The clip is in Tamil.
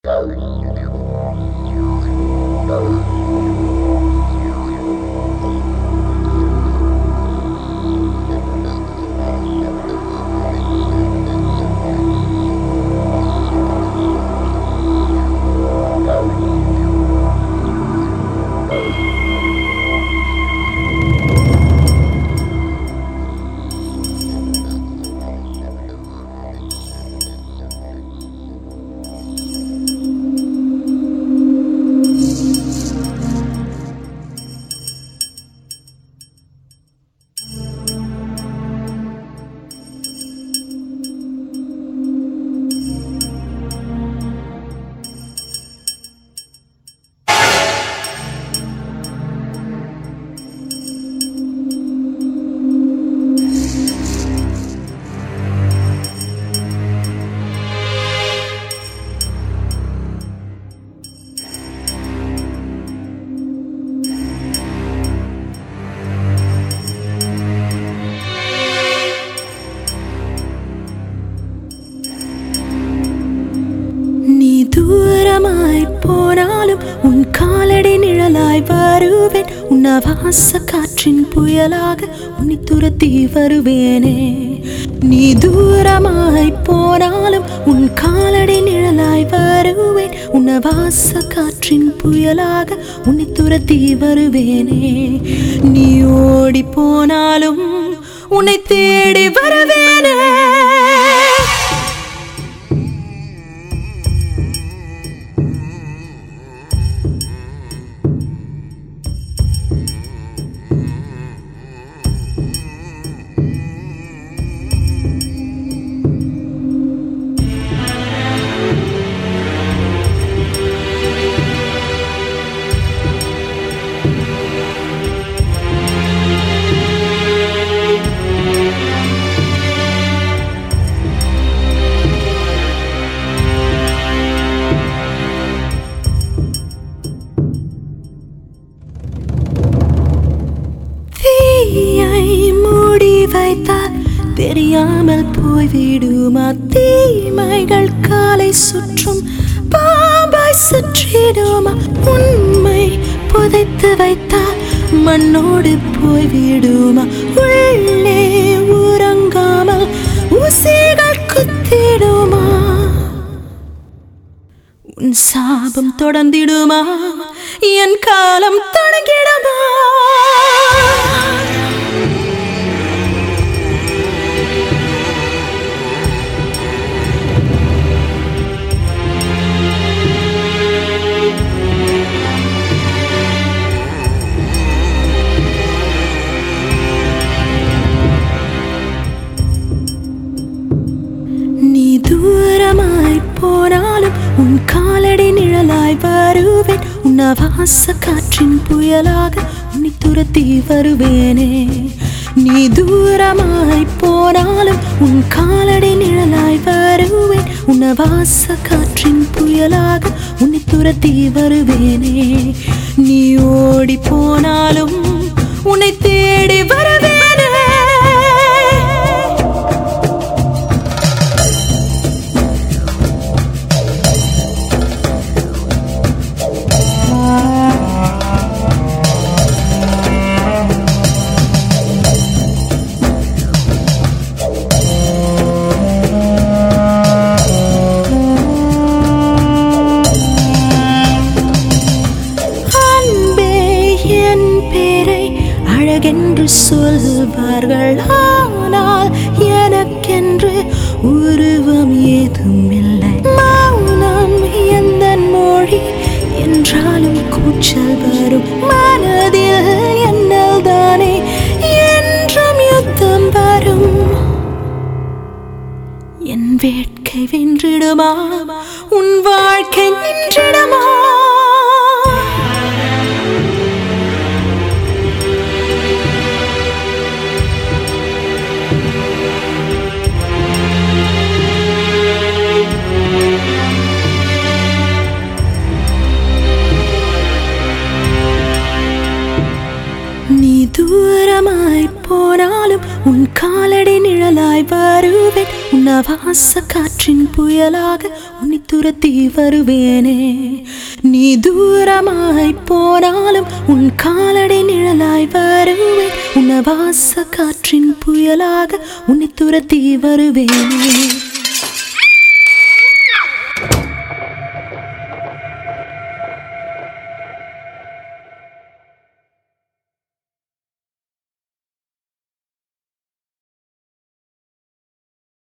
நீ தூரமாய் போனாலும் உன் காலடி நிழலாய் வருவேன் உன் வாச காற்றின் புயலாக உன்னை துரத்தி வருவேனே நீ தூரமாய் போனாலும் உன் காலடி நிழலாய் வருவேன் உன் வாச காற்றின் புயலாக உன்னை துரத்தி வருவேனே நீ ஓடி போனாலும் உன்னை தேடி வருவேனே தீயை மூடி வைத்தால் தெரியாமல் போய்விடுமா தீமைகள் காலை சுற்றும் பாம்பாய் சுற்றிடுமா உண்மை புதைத்து வைத்தால் மண்ணோடு போய்விடுமா உள்ளே உறங்காமல் ஊசிகள் குத்திடுமா உன் சாபம் தொடர்ந்திடுமா என் காலம் தொடங்கிடுமா நீ தூரமாய் போனாலும் உன் காலடி நிழலாய் வருவேன் உன் வாச காற்றின் புயலாக உன்னை துரத்தி வருவேனே நீ தூரமாய் போனாலும் உன் காலடி நிழலாய் வருவேன் உன் வாச காற்றின் புயலாக உன்னை துரத்தி வருவேனே நீ ஓடி போனாலும் உன்னை தேடி வருவேனே அன்பே என் பேரை அழகென்று சொல்வார்கள் ஆனால் எனக்கென்று உருவம் ஏதும் இல்லை மௌனம் எந்த மொழி என்றாலும் கூச்சல் வரும் மனதில் என்னல் தானே என்றும் யுத்தம் வரும் என் வேட்கை வென்றிடுமா உன் வாழ்க்கை நின்றிடுமா நீ தூரமாய் போனாலும் உன் காலடி நிழலாய் வருவேன் உன்னவாச காற்றின் புயலாக உன்னை துரத்தி வருவேனே நீ தூரமாய் போனாலும் உன் காலடி நிழலாய் வருவேன் உன்னவாச காற்றின் புயலாக உன்னை துரத்தி வருவேனே